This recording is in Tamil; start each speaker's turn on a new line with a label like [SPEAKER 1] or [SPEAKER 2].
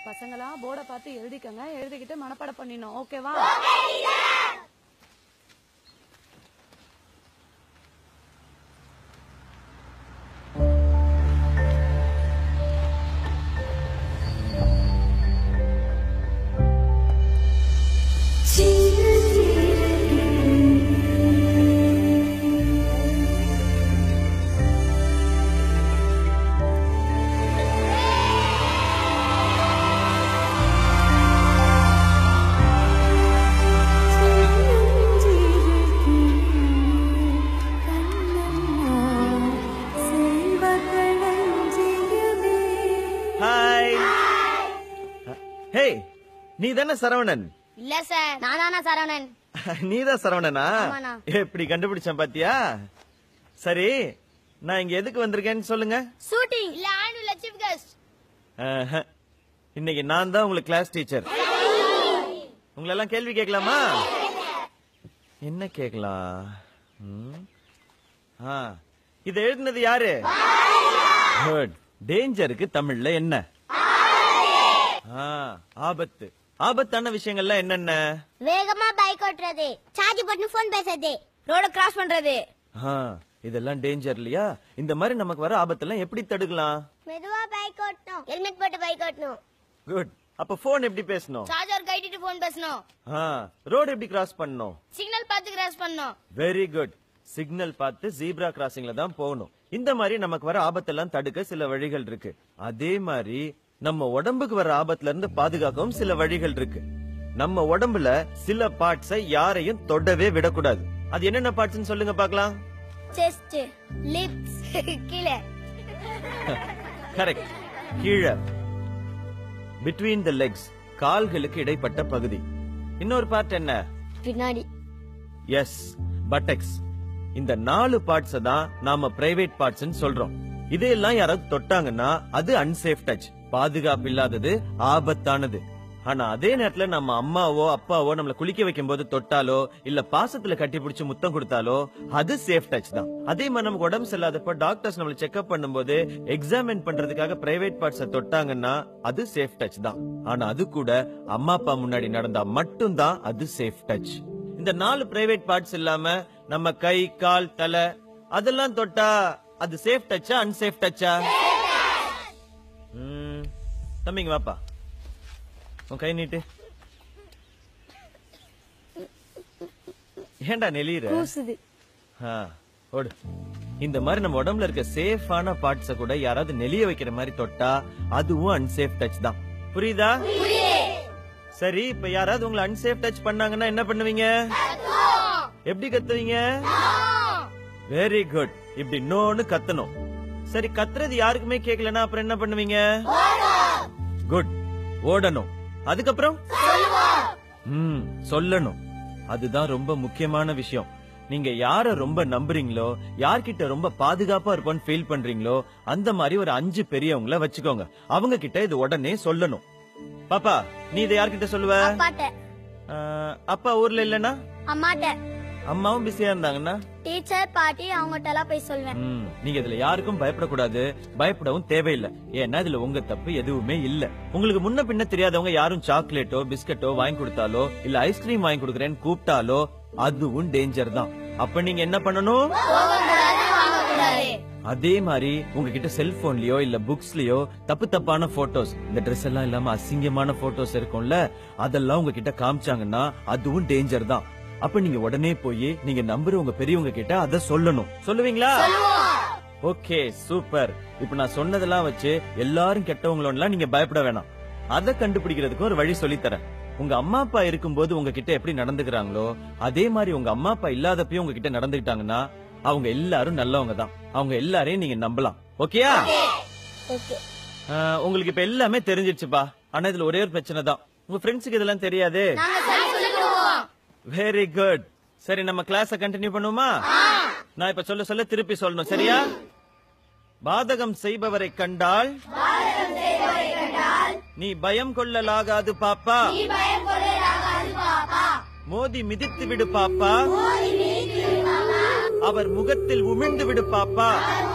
[SPEAKER 1] பசங்களா போர்டை பார்த்து எழுதிக்கங்க எழுதிக்கிட்டு மனப்பாடம் பண்ணிடணும் ஓகேவா
[SPEAKER 2] ஹாய் ஹே நீ தானே சரவணன்
[SPEAKER 3] இல்ல சார் நானானா சரவணன்
[SPEAKER 2] நீ தான் சரவணனா
[SPEAKER 3] ஆமாண்ணா.
[SPEAKER 2] எப்படி கண்டுபிடிச்சேன் பாத்தியா சரி நான் இங்க எதுக்கு வந்திருக்கேன்னு சொல்லுங்க
[SPEAKER 3] ஷூட்டிங் இல்ல ஆனுவல் சீஃப் கெஸ்ட்
[SPEAKER 2] ஆஹா. இன்னைக்கு நான் தான் உங்களுக்கு கிளாஸ் டீச்சர் உங்களை எல்லாம் கேள்வி கேட்கலாமா என்ன கேட்கலாம் ம்? ஆ, இதை எழுதினது யாரு குட் டேஞ்சருக்கு தமிழ்ல என்ன ஆ, ஆபத்து ஆபத்தான விஷயங்கள்லாம் என்னென்ன
[SPEAKER 3] வேகமா பைக் ஓட்டுறது சார்ஜ் போட்டு போன் பேசுறது ரோட கிராஸ் பண்றது
[SPEAKER 2] ஆ, இதெல்லாம் டேஞ்சர் இல்லையா இந்த மாதிரி நமக்கு வர ஆபத்தெல்லாம் எப்படி தடுக்கலாம்
[SPEAKER 3] மெதுவா பைக் ஓட்டணும் ஹெல்மெட் போட்டு பைக் ஓட்டணும்
[SPEAKER 2] குட் அப்ப போன் எப்படி பேசணும்
[SPEAKER 3] சார்ஜர் கைட்டிட்டு போன் பேசணும்
[SPEAKER 2] ரோடு எப்படி கிராஸ் பண்ணணும்
[SPEAKER 3] சிக்னல் பார்த்து கிராஸ் பண்ணணும்
[SPEAKER 2] வெரி குட் சிக்னல் பார்த்து ஜீப்ரா கிராசிங்ல தான் போகணும் இந்த மாதிரி நமக்கு வர ஆபத்தெல்லாம் தடுக்க சில வழிகள் இருக்கு அதே மாதிரி நம்ம உடம்புக்கு வர ஆபத்துல இருந்து பாதுகாக்கவும் சில வழிகள் இருக்கு நம்ம உடம்புல சில பார்ட்ஸை யாரையும் தொடவே விடக்கூடாது அது என்னென்ன பார்ட்ஸ்னு சொல்லுங்க பார்க்கலாம்
[SPEAKER 3] செஸ்ட் லிப்ஸ் கீழே
[SPEAKER 2] கரெக்ட் கீழே பிட்வீன் த லெக்ஸ் கால்களுக்கு இடைப்பட்ட பகுதி இன்னொரு பார்ட் என்ன
[SPEAKER 3] பின்னாடி
[SPEAKER 2] எஸ் பட்டெக்ஸ் இந்த நாலு பார்ட்ஸ் தான் நாம பிரைவேட் பார்ட்ஸ் சொல்றோம் இதையெல்லாம் யாராவது தொட்டாங்கன்னா அது அன்சேஃப் டச் பாதுகாப்பு இல்லாதது ஆபத்தானது ஆனா அதே நேரத்துல நம்ம அம்மாவோ அப்பாவோ நம்மள குளிக்க வைக்கும் போது தொட்டாலோ இல்ல பாசத்துல கட்டி பிடிச்சு முத்தம் கொடுத்தாலோ அது சேஃப் டச் தான் அதே மாதிரி நமக்கு உடம்பு சரியில்லாதப்ப டாக்டர்ஸ் நம்மள செக்அப் பண்ணும்போது எக்ஸாமின் பண்றதுக்காக பிரைவேட் பார்ட்ஸ தொட்டாங்கன்னா அது சேஃப் டச் தான் ஆனா அது கூட அம்மா அப்பா முன்னாடி நடந்தா மட்டும்தான் அது சேஃப் டச் இந்த நாலு பிரைவேட் பார்ட்ஸ் இல்லாம நம்ம கை கால் தலை அதெல்லாம் தொட்டா அது சேஃப் டச்சா அன்சேஃப் டச்சா ம், தம்பிங்க வாப்பா உன் கை நீட்டு ஏன்டா நெளியிற
[SPEAKER 1] கூசுது
[SPEAKER 2] ஆ, ஓடு இந்த மாதிரி நம்ம உடம்புல இருக்க சேஃபான பார்ட்ஸ கூட யாராவது நெளிய வைக்கிற மாதிரி தொட்டா அதுவும் அன்சேஃப் டச் தான் புரியுதா சரி இப்ப யாராவது உங்களை அன்சேஃப் டச் பண்ணாங்கன்னா என்ன பண்ணுவீங்க எப்படி கத்துவீங்க வெரி குட் இப்படி நோன்னு கத்தணும் சரி கத்துறது யாருக்குமே கேட்கலன்னா அப்புறம் என்ன பண்ணுவீங்க குட் ஓடணும் அதுக்கப்புறம் ம் சொல்லணும் அதுதான் ரொம்ப முக்கியமான விஷயம் நீங்க யார ரொம்ப நம்புறீங்களோ யார்கிட்ட ரொம்ப பாதுகாப்பா இருப்போம்னு ஃபீல் பண்றீங்களோ அந்த மாதிரி ஒரு அஞ்சு பெரியவங்கள வச்சுக்கோங்க அவங்க கிட்ட இது உடனே சொல்லணும் பாப்பா நீ இதை யார்கிட்ட சொல்லுவ
[SPEAKER 3] அப்பாட்ட
[SPEAKER 2] ஆ, அப்பா ஊர்ல இல்லனா
[SPEAKER 3] அம்மாட்ட
[SPEAKER 2] அம்மாவும் பிஸியா இருந்தாங்கன்னா
[SPEAKER 3] டீச்சர் பாட்டி அவங்ககிட்ட எல்லாம் போய் சொல்வேன்
[SPEAKER 2] ம், நீங்க இதுல யாருக்கும் பயப்படக்கூடாது பயப்படவும் தேவையில்லை ஏன்னா இதுல உங்க தப்பு எதுவுமே இல்ல உங்களுக்கு முன்ன பின்ன தெரியாதவங்க யாரும் சாக்லேட்டோ பிஸ்கட்டோ வாங்கி கொடுத்தாலோ இல்ல ஐஸ்கிரீம் வாங்கி கொடுக்கறேன்னு கூப்பிட்டாலோ அதுவும் டேஞ்சர் தான் அப்ப நீங்க என்ன பண்ணணும் அதே மாதிரி உங்ககிட்ட செல்போன்லயோ இல்ல புக்ஸ்லயோ தப்பு தப்பான போட்டோஸ் இந்த Dress எல்லாம் இல்லாம அசிங்கமான போட்டோஸ் இருக்கும்ல அதெல்லாம் உங்ககிட்ட காமிச்சாங்கன்னா அதுவும் டேஞ்சர் தான் அப்ப நீங்க உடனே போய் நீங்க நம்புற உங்க பெரியவங்க கிட்ட அத சொல்லணும் சொல்லுவீங்களா ஓகே சூப்பர் இப்ப நான் சொன்னதெல்லாம் வச்சு எல்லாரும் கெட்டவங்களோலாம் நீங்க பயப்பட வேணாம் அத கண்டுபிடிக்கிறதுக்கு ஒரு வழி சொல்லித் தரேன் உங்க அம்மா அப்பா இருக்கும்போது உங்ககிட்ட எப்படி நடந்துக்கிறாங்களோ அதே மாதிரி உங்க அம்மா அப்பா இல்லாதப்பயும் உங்ககிட்ட நடந்துக்கிட்டாங்கன்னா அவங்க எல்லாரும் நல்லவங்க தான் அவங்க எல்லாரையும் நீங்க நம்பலாம் ஓகேயா
[SPEAKER 3] ஓகே
[SPEAKER 2] ஆஹ், உங்களுக்கு இப்ப எல்லாமே தெரிஞ்சிடுச்சுப்பா ஆனா இதுல ஒரே ஒரு பிரச்சனை தான் உங்க ஃப்ரெண்ட்ஸுக்கு இதெல்லாம் தெரியாது
[SPEAKER 3] நாங்க சொல்லி சொல்லிடுவோம்
[SPEAKER 2] வெரி குட் சரி நம்ம கிளாஸ கண்டினியூ பண்ணுவோமா நான் இப்ப சொல்ல சொல்ல திருப்பி சொல்லணும் சரியா பாதகம் செய்பவரை கண்டால் நீ பயம் கொள்ளலாகாது பாப்பா மோதி மிதித்து விடு பாப்பா அவர் முகத்தில் உமிழ்ந்து விடு பாப்பா